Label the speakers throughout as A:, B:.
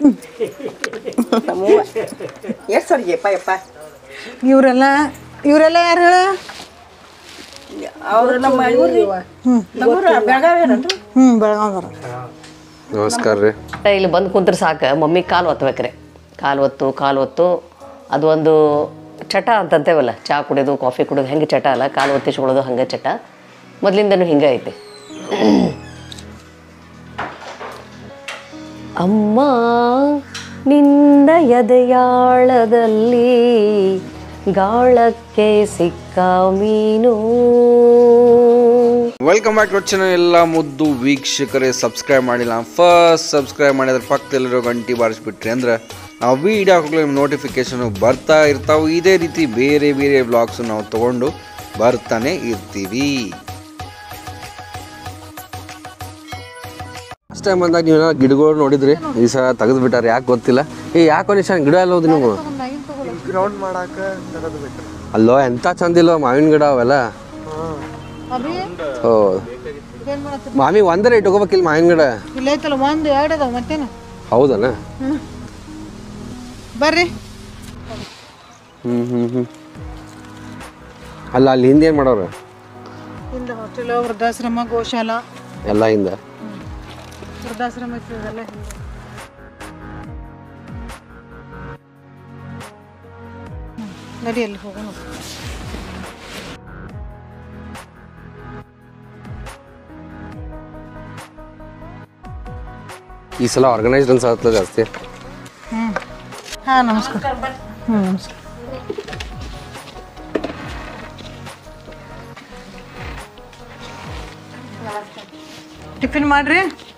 A: ನಮ್ಮವ್ವ ಎಷ್ಟು ಸರಿ ಯಪ್ಪ ಯಪ್ಪ
B: ಇವರೆಲ್ಲ ಇವರೆಲ್ಲ ಯಾರು ಹೇಳ
A: ಅವ್ರು ನಮ್ಮ ಇವ್ರಿ ನಮ್ಮೂರ ಬೆಳಗಾವಿ ಏನನ್ರಿ
B: ಹ್ಞೂ ಬೆಳಗಾವ್ದವ್ರು
C: ನಮಸ್ಕಾರ ರೀ
D: ಇಲ್ಲಿ ಬಂದು ಕುಂತ್ರೆ ಸಾಕು ಮಮ್ಮಿ ಕಾಲು ಒತ್ತಬೇಕ್ರಿ ಕಾಲು ಒತ್ತು ಕಾಲು ಒತ್ತು ಅದು ಒಂದು ಚಟ ಅಂತಂತೇವಲ್ಲ ಚಹಾ ಕುಡಿಯೋದು ಕಾಫಿ ಕುಡಿಯೋದು ಹೆಂಗೆ ಚಟ ಅಲ್ಲ ಕಾಲು ಒತ್ತಿಸ್ಕೊಳ್ಳೋದು ಹಂಗೆ ಚಟ ಮೊದಲಿಂದನೂ ಹಿಂಗೆ ಐತಿ ಅಮ್ಮ ನಿನ್ನ ಎದೆಯಾಳದಲ್ಲಿ ಗಾಳಕ್ಕೆ ಸಿಕ್ಕ ಮೀನು
C: ವೆಲ್ಕಮ್ ಬ್ಯಾಕ್ ಟು ಚಾನಲ್ ಎಲ್ಲ ಮುದ್ದು ವೀಕ್ಷಕರೇ ಸಬ್ಸ್ಕ್ರೈಬ್ ಮಾಡಿಲ್ಲ ಫಸ್ಟ್ ಸಬ್ಸ್ಕ್ರೈಬ್ ಮಾಡಿದ್ರೆ ಪಕ್ಕದಲ್ಲಿರೋ ಗಂಟೆ ಬಾರಿಸ್ಬಿಟ್ರಿ ಅಂದ್ರೆ ನಾವು ವೀಡಿಯೋ ಹಾಕಲು ನಿಮ್ಮ ನೋಟಿಫಿಕೇಶನ್ ಬರ್ತಾ ಇರ್ತಾವೆ ಇದೇ ರೀತಿ ಬೇರೆ ಬೇರೆ ಬ್ಲಾಗ್ಸ್ ನಾವು ತಗೊಂಡು ಬರ್ತಾನೆ ಇರ್ತೀವಿ ಫಸ್ಟ್ ಟೈಮ್ ಬಂದಾಗ ನೀವು ಗಿಡಗಳು ನೋಡಿದ್ರಿ ಈ ಸಲ ತೆಗೆದು ಬಿಟ್ಟಾರೆ ಯಾಕೆ ಗೊತ್ತಿಲ್ಲ ಏ ಯಾಕೋ ನಿಶಾನ್ ಗಿಡ ಎಲ್ಲ ಹೋದ್ ನೀವು ಅಲ್ಲೋ ಎಂತ ಚಂದಿಲ್ಲ ಮಾವಿನ ಗಿಡ ಅವೆಲ್ಲ ಓ ಮಾಮಿ ಒಂದರ ಇಟ್ಕೋಬೇಕಿಲ್ಲ ಮಾವಿನ ಗಿಡ
B: ಇಲ್ಲ ಐತಲ್ಲ ಒಂದು ಎರಡು ಅದಾವ ಮತ್ತೇನು
C: ಹೌದನ
B: ಬರ್ರಿ
C: ಹ್ಞೂ ಹ್ಞೂ ಹ್ಞೂ ಅಲ್ಲ ಅಲ್ಲಿ ಹಿಂದೆ ಏನು ಮಾಡೋರು
B: ಹಿಂದೆ ಹೋಟೆಲ್ ವೃದ್ಧಾಶ್ರಮ ಗೋಶಾಲ
C: ಎಲ್ಲ ಹಿಂದೆ
B: ವೃದ್ಧಾಶ್ರಮ ಇರ್ತದಲ್ಲ ಹಿಂದೆ ಹ್ಮ್. ನಡಿ ಅಲ್ಲಿ ಹೋಗೋಣ
C: ಈ ಸಲ ಆರ್ಗನೈಸ್ಡ್ ಅನ್ಸತ್ತ ಜಾಸ್ತಿ
B: ಹ್ಞೂ ಹಾಂ ನಮಸ್ಕಾರ ಹ್ಞೂ ನಮಸ್ಕಾರ ಟಿಫಿನ್ ಮಾಡ್ರಿ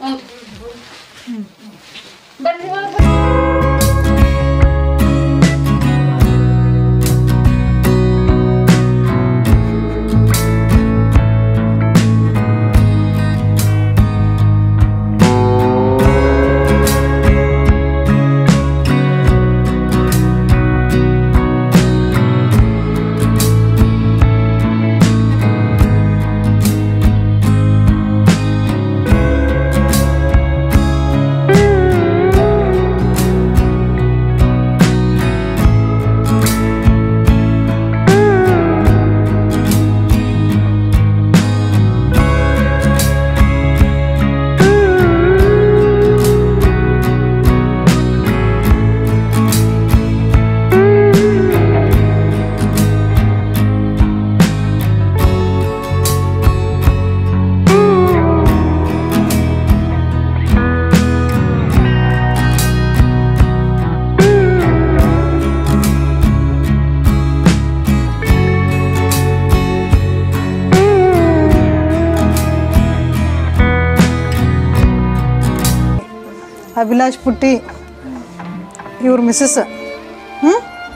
B: ಅಭಿಲಾಷ್ ಪುಟ್ಟಿ ಇವ್ರ ಮಿಸ್ಸಸ್ ಹ್ಞೂ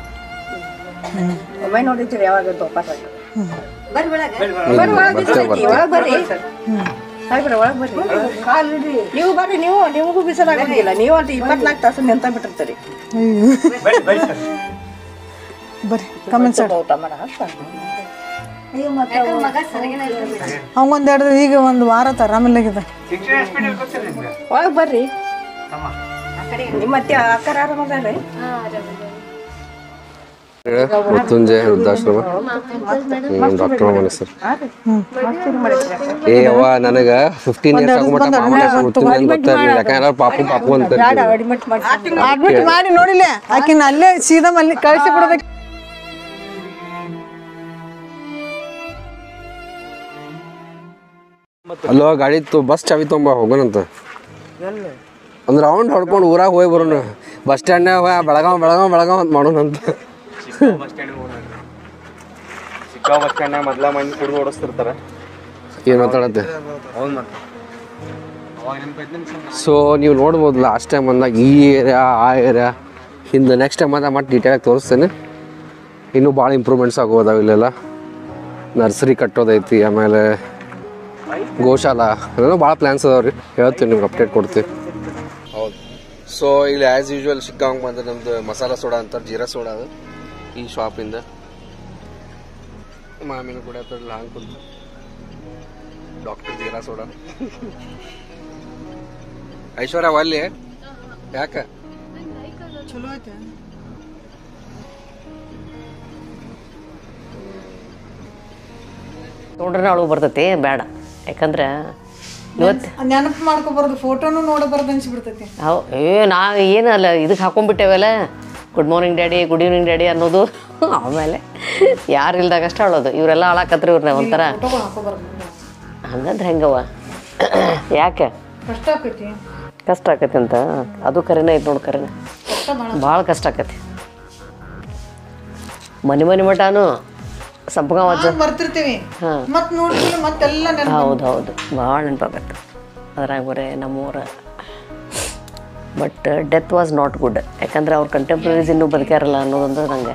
A: ಒಮ್ಮೆ ನೋಡಿದ್ರಿ ಯಾವಾಗ ವಾಪಸ್ ಬರ್ರಿ ಒಳಗೆ
C: ಮತ್ತೆ
A: ಒಳಗೆ ಬರ್ರಿ ಹಾಯ್ ಬರ್ರಿ ಒಳಗೆ ಬರ್ರಿ ನೀವು ಬರ್ರಿ ನೀವು ನಿಮಗೂ ಬಿಸಿಲಾಗೋದಿಲ್ಲ ನೀವು ಅಂತ ಇಪ್ಪತ್ನಾಲ್ಕು ತಾಸು ನಿಂತ ಬಿಟ್ಟಿರ್ತೀರಿ
B: ಬರ್ರಿ ಕಮೆಂಟ್ ಸರ್
A: ಊಟ ಮಾಡ
B: ಅವಂಗೊಂದು ಎರಡು ಈಗ ಒಂದು ವಾರ ಆತ ಆರಾಮಿಲ್ಲಾಗಿದೆ
A: ಒಳಗೆ ಬರ್ರಿ ನಿಮ್ಮ ಅತ್ತೆ ಅಕ್ಕರ ಆರಾಮದಾರ್ರಿ
C: ಮೃತ್ಯುಂಜಯ ವೃದ್ಧಾಶ್ರಮ ಡಾಕ್ಟರ್ ಮಾಮನ ಸರ್ ಏ ಅವ್ವ ನನಗೆ ಫಿಫ್ಟೀನ್ ಇಯರ್ಸ್ ಆಗೋ ಮಟ್ಟ ಮಾಮನ ಹೆಸರು ಮೃತ್ಯುಂಜಯ ಅಂತ ಗೊತ್ತಾಗ್ಲಿಲ್ಲ ಯಾಕಂದ್ರೆ ಪಾಪು ಪಾಪು ಅಂತ ಕರಿತೀವಿ.
A: ಅಡ್ಮಿಟ್ ಮಾಡಿ
B: ಅಡ್ಮಿಟ್ ಮಾಡಿ ನೋಡಿಲ್ಲ ಆಕಿನ ಅಲ್ಲೇ ಸೀದಾ ಮಲ್ಲಿ ಕಳಿಸಿ ಬಿಡ್ಬೇಕು
C: ಅಲ್ಲೋ ಗಾಡಿ ತು ಬಸ್ ಚಾವಿ ತೊಂಬ ಹೋಗೋಣಂತ ಒಂದು ರೌಂಡ್ ಹೊಡ್ಕೊಂಡು ಊರಾಗ ಹೋಗಿ ಬರೋಣ ಬಸ್ ಸ್ಟ್ಯಾಂಡ್ನಾಗ ಬೆಳಗಾವ್ ಬೆಳಗಾವ್ ಬೆಳಗಾವ್ ಅಂತ ಮಾಡೋಣಂತ
E: ಚಿಕ್ಕ ಬಸ್ ಸ್ಟ್ಯಾಂಡ್ನಾಗ ಮೊದ್ಲ ಮಂದಿ ಕುಡಿದು ಓಡಿಸ್ತಿರ್ತಾರೆ
C: ಏನು ಮಾತಾಡತ್ತೆ
E: ಹೌದು ಮತ್ತೆ ಅವಾಗ ನೆನಪೈತೆ ನಿಮ್ಗೆ
C: ಸೊ ನೀವು ನೋಡ್ಬೋದು ಲಾಸ್ಟ್ ಟೈಮ್ ಬಂದಾಗ ಈ ಏರಿಯಾ ಆ ಏರಿಯಾ ಹಿಂದೆ ನೆಕ್ಸ್ಟ್ ಟೈಮ್ ಮತ್ತೆ ಮತ್ತೆ ಡೀಟೇಲಾಗಿ ತೋರಿಸ್ತೇನೆ ಇನ್ನೂ ಭಾಳ ಇಂಪ್ರೂವ್ಮೆಂಟ್ಸ್ ಆಗೋದಾವ ಇಲ್ಲೆಲ್ಲ ನರ್ಸರಿ ಕಟ್ಟೋದೈತಿ ಆಮೇಲೆ ಗೋಶಾಲ ಏನೋ ಭಾಳ ಪ್ಲ್ಯಾನ್ಸ್ ಅದಾವ ರೀ ಹೇಳ್ತೀನಿ ನಿಮ್ಗೆ ಅಪ್ಡೇಟ್ ಕೊಡ್ತೀವಿ ಹೌದು ಸೊ ಇಲ್ಲಿ ಆ್ಯಸ್ ಯೂಶ್ವಲ್ ಸಿಕ್ಕಾಂಗ್ ಬಂದ್ರೆ ನಮ್ದು ಮಸಾಲ ಸೋಡಾ ಅಂತಾರೆ ಜೀರಾ ಸೋಡಾ ಅದು ಈ ಶಾಪಿಂದ ಮಾಮಿನ ಕೂಡ ಹಾಂಗ್ ಕುಂತ ಡಾಕ್ಟರ್ ಜೀರಾ ಸೋಡಾ ಐಶ್ವರ್ಯ ಅಲ್ಲಿ ಯಾಕ
B: ಚಲೋ ಐತೆ
D: ತೊಗೊಂಡ್ರೆ ಅಳು ಬರ್ತೈತಿ ಬೇಡ ಯಾಕಂದ್ರೆ ಇವತ್ತು
B: ನೆನಪು ಮಾಡ್ಕೊಬಾರ್ದು ಫೋಟೋನು ನೋಡಬಾರ್ದು ಅನ್ಸಿಬಿಡ್ತೈತಿ
D: ಹೌ ಏ ನಾ ಏನಲ್ಲ ಇದಕ್ಕೆ ಹಾಕೊಂಡ್ಬಿಟ್ಟೇವಲ್ಲ good morning daddy good evening daddy ಅನ್ನೋದು ಆಮೇಲೆ ಯಾರು ಇಲ್ದಾಗ ಅಷ್ಟೇ ಅಳೋದು ಇವರೆಲ್ಲ ಅಳಾಕತ್ರಿ ಇವ್ರನ್ನ ಒಂಥರ
B: ಫೋಟೋಗಳು ಹಾಕೋಬಾರ್ದು
D: ಹಂಗಂದ್ರೆ ಹೆಂಗವ ಯಾಕೆ
B: ಕಷ್ಟ ಆಕೈತಿ
D: ಕಷ್ಟ ಆಕತಿ ಅಂತ ಅದು ಕರೆನೇ ಐತೆ ನೋಡಿ ಕರೆನೇ
B: ಕಷ್ಟ ಭಾಳ
D: ಭಾಳ ಕಷ್ಟ ಆಕತಿ ಮನೆ ಮನೆ ಮಟಾನು ಸಂಪಗಾವಜ್ಜ
B: ಬರ್ತಿರ್ತೀವಿ
D: ಹಾಂ
B: ಮತ್ ನೋಡ್ತೀವಿ ಮತ್ತೆಲ್ಲ ನೆನಪು
D: ಹೌದು ಹೌದು ಭಾಳ ನೆನಪಾಗತ್ತೆ ಅದ್ರಾಗ ಬರೇ ನಮ್ಮೂರ but death was not good ಯಾಕಂದ್ರೆ ಅವ್ರ ಕಂಟೆಂಪ್ರರೀಸ್ ಇನ್ನೂ ಬದುಕ್ಯಾರಲ್ಲ ಅನ್ನೋದೊಂದು ನಂಗೆ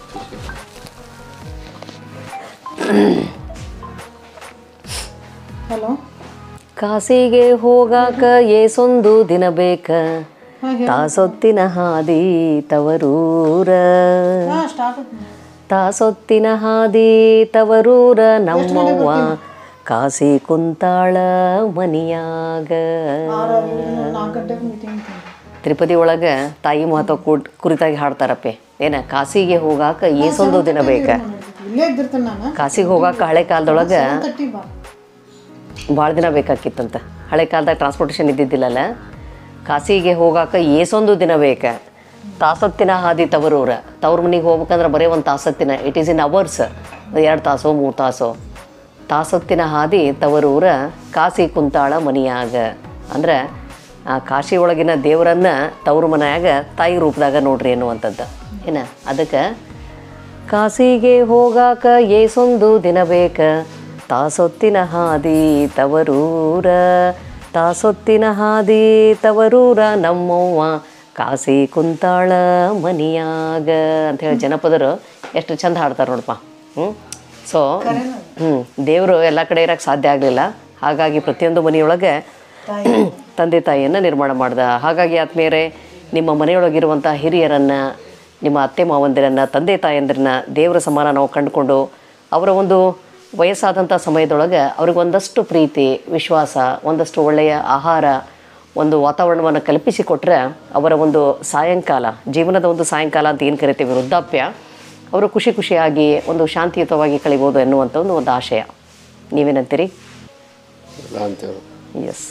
B: ಹಲೋ
D: ಕಾಸಿಗೆ ಹೋಗಾಕ ಏಸೊಂದು ದಿನ ಬೇಕ ತಾಸೊತ್ತಿನ ಹಾದಿ ತವರೂರ
B: ಹಾ ಸ್ಟಾರ್ಟ್
D: ತಾಸೊತ್ತಿನ ಹಾದಿ ತವರೂರ ನಮ್ಮವ್ವ ಕಾಸಿ ಕುಂತಾಳ ಮನಿಯಾಗ
B: ನಾಲ್ಕು ಗಂಟೆಗೆ ಮೀಟಿಂಗ್
D: ತಿರುಪತಿ ಒಳಗೆ ತಾಯಿ ಮಹತ್ವ ಕೂಡ್ ಕುರಿತಾಗಿ ಹಾಡ್ತಾರಪ್ಪೆ ಏನ ಕಾಸಿಗೆ ಹೋಗಾಕ ಏಸೊಂದು ದಿನ ಬೇಕ
B: ಇಲ್ಲೇ ಇದ್ದಿರ್ತೇನೆ ನಾನು
D: ಕಾಸಿಗೆ ಹೋಗಾಕ ಹಳೆ ಕಾಲದೊಳಗೆ
B: ತಟ್ಟಿ ಬಾ
D: ಭಾಳ ದಿನ ಬೇಕಾಕಿತ್ತಂತ ಹಳೆ ಕಾಲದಾಗ ಟ್ರಾನ್ಸ್ಪೋರ್ಟೇಷನ್ ಇದ್ದಿದ್ದಿಲ್ಲಲ್ಲ ಕಾಸಿಗೆ ಹೋಗಾಕ ಏಸೊಂದು ದಿನ ಬೇಕ ತಾಸೊತ್ತಿನ ಹಾದಿ ತವರೂರ ತವ್ರ ಮನೆಗೆ ಹೋಗ್ಬೇಕಂದ್ರೆ ಬರೀ ಒಂದು ತಾಸತ್ತಿನ ಇಟ್ ಈಸ್ ಇನ್ ಅವರ್ಸ್ ಎರಡು ತಾಸು ಮೂರು ತಾಸು ತಾಸೊತ್ತಿನ ಹಾದಿ ತವರೂರ ಕಾಸಿ ಕುಂತಾಳ ಮನಿಯಾಗ ಅಂದ್ರೆ ಆ ಕಾಶಿ ಒಳಗಿನ ದೇವರನ್ನ ತವ್ರ ಮನ್ಯಾಗ ತಾಯಿ ರೂಪದಾಗ ನೋಡ್ರಿ ಅನ್ನುವಂಥದ್ದು ಏನ ಅದಕ್ಕೆ ಕಾಸಿಗೆ ಹೋಗಾಕ ಏಸೊಂದು ದಿನ ಬೇಕ ತಾಸೊತ್ತಿನ ಹಾದಿ ತವರೂರ ತಾಸೊತ್ತಿನ ಹಾದಿ ತವರೂರ ನಮ್ಮವ್ವ ಕಾಸಿ ಕುಂತಾಳ ಮನಿಯಾಗ ಅಂತ ಹೇಳಿ ಜನಪದರು ಎಷ್ಟು ಚಂದ ಹಾಡ್ತಾರೆ ನೋಡಪ್ಪ ಹ್ಞೂ ಸೊ ಹ್ಞೂ ದೇವರು ಎಲ್ಲ ಕಡೆ ಇರೋಕ್ಕೆ ಸಾಧ್ಯ ಆಗಲಿಲ್ಲ ಹಾಗಾಗಿ ಪ್ರತಿಯೊಂದು ಮನೆಯೊಳಗೆ ತಂದೆ ತಾಯಿಯನ್ನು ನಿರ್ಮಾಣ ಮಾಡ್ದ ಹಾಗಾಗಿ ಆತ್ಮೀಯರೇ ನಿಮ್ಮ ಮನೆಯೊಳಗಿರುವಂಥ ಹಿರಿಯರನ್ನು ನಿಮ್ಮ ಅತ್ತೆ ಮಾವಂದಿರನ್ನ ತಂದೆ ತಾಯಂದಿರನ್ನ ದೇವರ ಸಮಾನ ನಾವು ಕಂಡುಕೊಂಡು ಅವರ ಒಂದು ವಯಸ್ಸಾದಂಥ ಸಮಯದೊಳಗೆ ಅವ್ರಿಗೆ ಒಂದಷ್ಟು ಪ್ರೀತಿ ವಿಶ್ವಾಸ ಒಂದಷ್ಟು ಒಳ್ಳೆಯ ಆಹಾರ ಒಂದು ವಾತಾವರಣವನ್ನು ಕಲ್ಪಿಸಿಕೊಟ್ರೆ ಅವರ ಒಂದು ಸಾಯಂಕಾಲ ಜೀವನದ ಒಂದು ಸಾಯಂಕಾಲ ಅಂತ ಏನು ಕರಿತೀವಿ ವೃದ್ಧಾಪ್ಯ ಅವರು ಖುಷಿ ಖುಷಿಯಾಗಿ ಒಂದು ಶಾಂತಿಯುತವಾಗಿ ಕಳಿಬೋದು ಎನ್ನುವಂಥ ಒಂದು ಒಂದು ಆಶಯ ನೀವೇನಂತೀರಿ
C: ಇಲ್ಲ ಅಂತೇಳಿ
D: ಎಸ್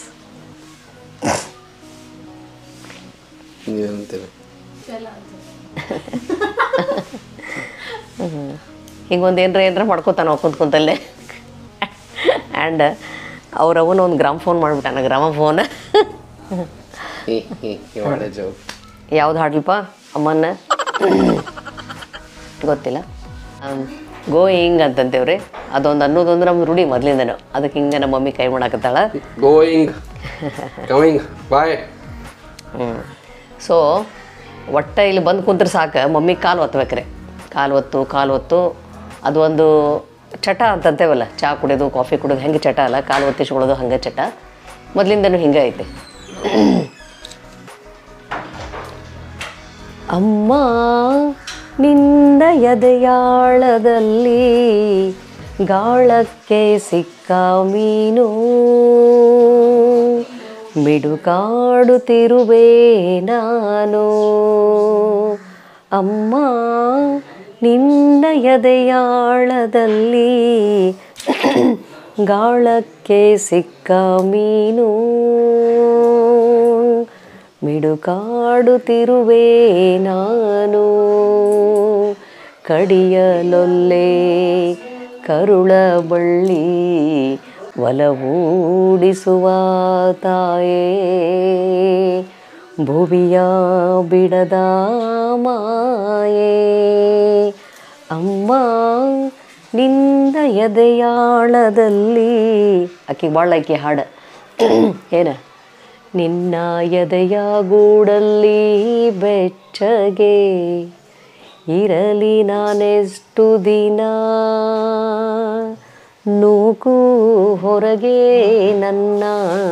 C: ನೀವೇನಂತೀರಿ
D: ಹಿಂಗೊಂದು ಏನರ ಏನರ ಮಾಡ್ಕೋತಾನ ನಾವು ಕುಂತ್ ಕುಂತಲ್ಲೇ ಆ್ಯಂಡ್ ಅವ್ರ ಅವನ ಒಂದು ಗ್ರಾಮ್ ಫೋನ್ ಮಾಡ್ಬಿಟ್ಟಾನ ಗ್ರಾಮ ಫೋನ್
C: ಹಿ ಹಿ ಒಳ್ಳೆ ಜೋಕ್
D: ಯಾವ್ದು ಹಾಡ್ಲಪ್ಪ ಅಮ್ಮನ್ನ ಗೊತ್ತಿಲ್ಲ ಗೋಯಿಂಗ್ ಅಂತಂತೇವ್ರಿ ಅದೊಂದು ಅನ್ನೋದೊಂದು ನಮ್ಮ ರೂಢಿ ಮೊದಲಿಂದನು ಅದಕ್ಕೆ ಹಿಂಗೆ ನಮ್ಮ ಮಮ್ಮಿ ಕೈ ಮಾಡಾಕತ್ತಾಳ
C: ಗೋಯಿಂಗ್ ಕಮಿಂಗ್ ಬಾಯ್
D: ಸೊ ಒಟ್ಟ ಇಲ್ಲಿ ಬಂದು ಕುಂತ್ರೆ ಸಾಕು ಮಮ್ಮಿ ಕಾಲು ಒತ್ತಬೇಕ್ರಿ ಕಾಲು ಒತ್ತು ಕಾಲು ಒತ್ತು ಅದು ಒಂದು ಚಟ ಅಂತಂತೇವಲ್ಲ ಚಹಾ ಕುಡಿಯೋದು ಕಾಫಿ ಕುಡಿಯೋದು ಹೆಂಗೆ ಚಟ ಅಲ್ಲ ಕಾಲು ಒತ್ತಿಸ್ಕೊಳ್ಳೋದು ಹಂಗೆ ಚಟ ಮೊದಲಿಂದನೂ ಹಿಂಗೆ ಐತೆ ಅಮ್ಮ ನಿನ್ನ ಎದೆಯಾಳದಲ್ಲಿ ಗಾಳಕ್ಕೆ ಸಿಕ್ಕ ಮೀನು ಮಿಡುಕಾಡುತ್ತಿರುವೆ ನಾನು ಅಮ್ಮ ನಿನ್ನ ಎದೆಯಾಳದಲ್ಲಿ ಗಾಳಕ್ಕೆ ಸಿಕ್ಕ ಮೀನು ಮಿಡುಕಾಡುತ್ತಿರುವೆ ನಾನು ಕಡಿಯಲೊಲ್ಲೆ ಕರುಳ ಬಳ್ಳಿ ಒಲವೂಡಿಸುವ ತಾಯೇ ಭುವಿಯ ಬಿಡದ ಮಾಯೇ ಅಮ್ಮ ನಿನ್ನ ಎದೆಯಾಳದಲ್ಲಿ ಆಕಿಗೆ ಭಾಳ ಆಕಿ ಹಾಡು ಏನ ನಿನ್ನ ಎದೆಯ ಗೂಡಲ್ಲಿ ಬೆಚ್ಚಗೆ ಇರಲಿ ನಾನೆಷ್ಟು ದಿನ ನೂಕು ಹೊರಗೆ ನನ್ನ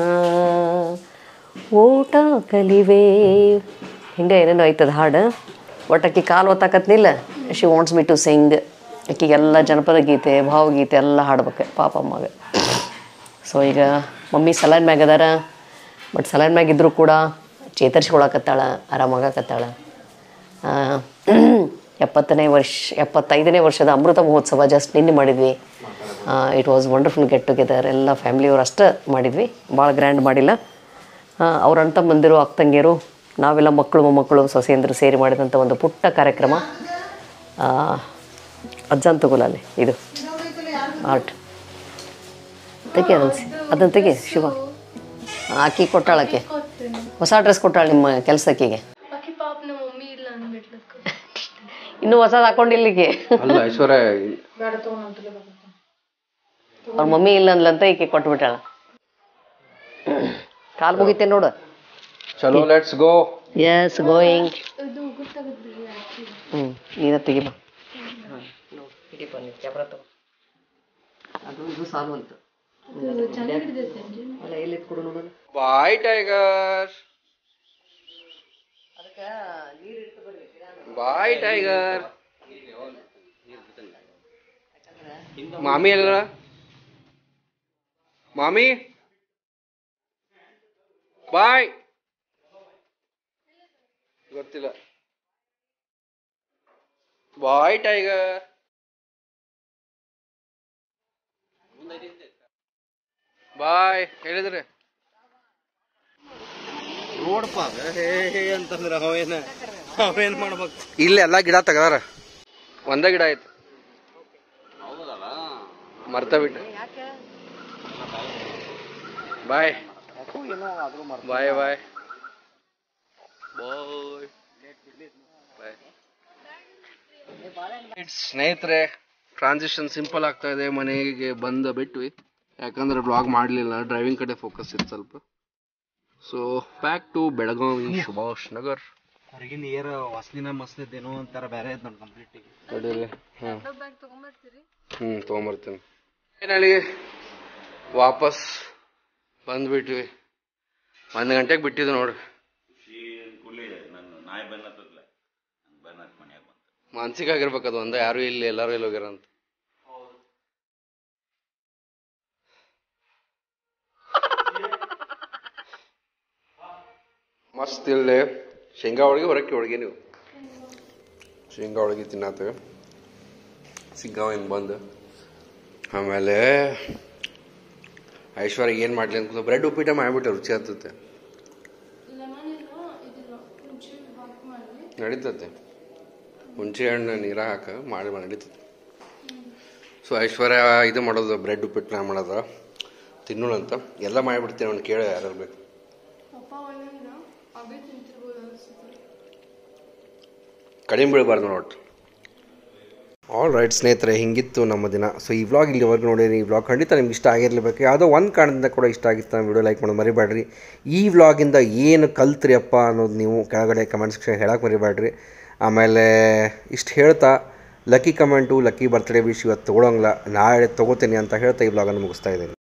D: ಓಟ ಕಲಿವೆ ಹಿಂಗೆ ಏನೇನೋ ಐತದ ಹಾಡು ಒಟ್ಟಕ್ಕಿ ಕಾಲು ಒತ್ತಾಕತ್ನಿಲ್ಲ she wants me to sing ಆಕಿಗೆಲ್ಲ ಜನಪದ ಗೀತೆ ಭಾವಗೀತೆ ಎಲ್ಲ ಹಾಡ್ಬೇಕು ಪಾಪ ಅಮ್ಮಗೆ ಸೊ ಈಗ ಮಮ್ಮಿ ಸಲಾನ್ ಮ್ಯಾಗ ಅದಾರ ಬಟ್ ಸಲಾನ್ ಮ್ಯಾಗ ಇದ್ರೂ ಕೂಡ ಚೇತರಿಸ್ಕೊಳಕತ್ತಾಳ ಆರಾಮಾಗಕತ್ತಾಳ ಆ, ಎಪ್ಪತ್ತನೇ ವರ್ಷ ಎಪ್ಪತ್ತೈದನೇ ವರ್ಷದ ಅಮೃತ ಮಹೋತ್ಸವ ಜಸ್ಟ್ ನಿನ್ನೆ ಮಾಡಿದ್ವಿ it was wonderful get together ಎಲ್ಲ ಫ್ಯಾಮಿಲಿಯವ್ರು ಅಷ್ಟೇ ಮಾಡಿದ್ವಿ ಭಾಳ ಗ್ರ್ಯಾಂಡ್ ಮಾಡಿಲ್ಲ ಆ, ಅವ್ರ ಅಣ್ಣ ತಮ್ಮಂದಿರು ಅಕ್ಕಂಗಿಯರು ನಾವೆಲ್ಲ ಮಕ್ಕಳು ಮೊಮ್ಮಕ್ಕಳು ಸೊಸೆಯಂದರು ಸೇರಿ ಮಾಡಿದಂಥ ಒಂದು ಪುಟ್ಟ ಕಾರ್ಯಕ್ರಮ ಆ, ಅಜ್ಜನ್ ತಗೋಲ್ಲ ಅಲ್ಲಿ ಇದು ಆರ್ಟ್ ತೆಗಿ ಅದನ್ನು ಅದನ್ನು ತೆಗಿ ಶಿವ ಆಕಿ ಕೊಟ್ಟಾಳಕ್ಕೆ ಹೊಸ ಡ್ರೆಸ್ ಕೊಟ್ಟಾಳ ನಿಮ್ಮ ಕೆಲಸಕ್ಕಿಗೆ
F: ಬಾಕಿ ಪಾಪ ನಮ್ಮ ಮಮ್ಮಿ ಇಲ್ಲ ಅಂದ್ಬಿಟ್ಲಕ್ಕ
D: ಇನ್ನೂ ಹೊಸದು ಹಾಕೊಂಡಿಲ್ಲಿಗೆ
C: ಅಲ್ಲ ಐಶ್ವರ್ಯ
D: ಅವ್ರ ಮಮ್ಮಿ ಇಲ್ಲ ಅಂದ್ಲಂತ ಈಕೆ ಕೊಟ್ಬಿಟ್ಟಾಳ ಕಾಲು ಮುಗಿತೆ ನೋಡು
C: ಚಲೋ ಲೆಟ್ಸ್ ಗೋ
D: ಎಸ್ ಗೋಯಿಂಗ್
F: ಇದು ಗೊತ್ತಾಗದ್ರಿ
D: ಹ್ಞೂ ನೀನ ತೆಗಿಬ ಅದು ಇದು ಸಾಲು ಅಂತ ಅಲ್ಲ ಎಲ್ಲಿ ಕೊಡು ನೋಡೋಣ
C: ಬಾಯ್ ಟೈಗರ್ ಬಾಯ್ ಟೈಗರ್ ಮಾಮಿ ಅಲ್ಲ ಮಾಮಿ ಬಾಯ್ ಗೊತ್ತಿಲ್ಲ ಬಾಯ್ ಟೈಗರ್ ಬಾಯ್ ಹೇಳಿದ್ರೆ
E: ನೋಡ್ಪ ಹೇ ಹೇ ಅಂತಂದ್ರ ಅವೇನ ಅವೇನ್ ಮಾಡ್ಬೇಕು
C: ಇಲ್ಲಿ ಎಲ್ಲ ಗಿಡ ತೆಗದಾರ ಒಂದೇ ಗಿಡ ಐತಿ ಮರ್ತ ಬಿಟ್ಟು ಬಾಯ್ ಬಾಯ್ ಬಾಯ್ ಬಾಯ್ ಸ್ನೇಹಿತರೆ ಟ್ರಾನ್ಸಿಷನ್ ಸಿಂಪಲ್ ಆಗ್ತಾ ಇದೆ ಮನೆಗೆ ಬಂದ ಬಿಟ್ವಿ ಯಾಕಂದ್ರೆ ಬ್ಲಾಗ್ ಮಾಡಲಿಲ್ಲ ಡ್ರೈವಿಂಗ್ ಕಡೆ ಫೋಕಸ್ ಇತ್ತು ಸ್ವಲ್ಪ so back to Belagavi Subhash Nagar
E: ಹೊರಗಿನ ಏರ್ ವಾಸನಿನ ಮಸ್ತ್ ಇದ್ದೇನೋ ಅಂತಾರ ಬೇರೆ ಐತ್ ನೋಡಿ ಕಂಪ್ಲೀಟ್
C: ತಡೀರಿ ಹಾಂ ಹ್ಞೂ ತೊಗೊಂಬರ್ತೀನಿ ಫೈನಲಿ ವಾಪಸ್ ಬಂದ್ಬಿಟ್ವಿ ಒಂದು ಗಂಟೆಗೆ ಬಿಟ್ಟಿದ್ದು ನೋಡ್ರಿ ಮಾನಸಿಕ ಆಗಿರ್ಬೇಕು ಅದು ಒಂದೇ ಯಾರು ಇಲ್ಲಿ ಎಲ್ಲರೂ ಇಲ್ಲಿ ಹೋಗ್ಯಾರ ಅಂತ ಮಸ್ತ್ ಇಲ್ಲಿ ಶೇಂಗಾ ಹೋಳಿಗೆ ಹೊರಕ್ಕೆ ಹೋಳಿಗೆ ನೀವು ಶೇಂಗಾ ಹೋಳಿಗೆ ತಿನ್ನತ್ತೇವೆ ಸಿಗ್ಗಾವಿಂದ ಬಂದು ಆಮೇಲೆ ಐಶ್ವರ್ಯ ಏನು ಮಾಡಲಿ ಅಂತ ಬ್ರೆಡ್ ಉಪ್ಪಿಟ ಮಾಡಿಬಿಟ್ಟೆ ರುಚಿ ಆಗ್ತತೆ ನಡೀತತೆ ಹುಣಸೆ ಹಣ್ಣು ನೀರ ಹಾಕ ಮಾಡಿ ನಡೀತದೆ ಸೊ ಐಶ್ವರ್ಯ ಇದು ಮಾಡೋದು ಬ್ರೆಡ್ ಉಪ್ಪಿಟ್ಟು ನಾ ಮಾಡೋದು ತಿನ್ನೋಣ ಅಂತ ಎಲ್ಲ ಮಾಡಿಬಿಡ್ತೀನಿ ಅವ್ನು ಕೇಳ ಯಾರು ಬೇಕು
F: ಪಪ್ಪ ಒಂದೊಂದ ಅವೇ ತಿಂತಿರ್ಬೋದು ಅನ್ಸುತ್ತೆ
C: ಕಡಿಮೆ ಬೀಳಬಾರ್ದು ನೋಡಿ ಆಲ್ ರೈಟ್ ಸ್ನೇಹಿತರೆ ಹಿಂಗಿತ್ತು ನಮ್ಮ ದಿನ ಸೊ ಈ ವ್ಲಾಗ್ ಇಲ್ಲಿವರೆಗೂ ನೋಡಿರಿ ಈ ವ್ಲಾಗ್ ಖಂಡಿತ ನಿಮ್ಗೆ ಇಷ್ಟ ಆಗಿರಲೇಬೇಕು ಯಾವುದೋ ಒಂದು ಕಾರಣದಿಂದ ಕೂಡ ಇಷ್ಟ ಆಗಿತ್ತು ನಮ್ಮ ವಿಡಿಯೋ ಲೈಕ್ ಮಾಡೋದು ಮರಿಬೇಡ್ರಿ ಈ ವ್ಲಾಗಿಂದ ಏನು ಕಲ್ತ್ರಿ ಅಪ್ಪ ಅನ್ನೋದು ನೀವು ಕೆಳಗಡೆ ಕಮೆಂಟ್ ಸೆಕ್ಷನ್ ಹೇಳಕ್ಕೆ ಮರಿಬೇಡ್ರಿ ಆಮೇಲೆ ಇಷ್ಟು ಹೇಳ್ತಾ lucky comment lucky birthday wish ಇವತ್ತು ತೊಗೊಳಂಗಿಲ್ಲ ನಾಳೆ ತೊಗೋತೀನಿ ಅಂತ ಹೇಳ್ತಾ ಈ ವ್ಲಾಗನ್ನು ಮುಗಿಸ್ತಾ ಇದ್ದೀನಿ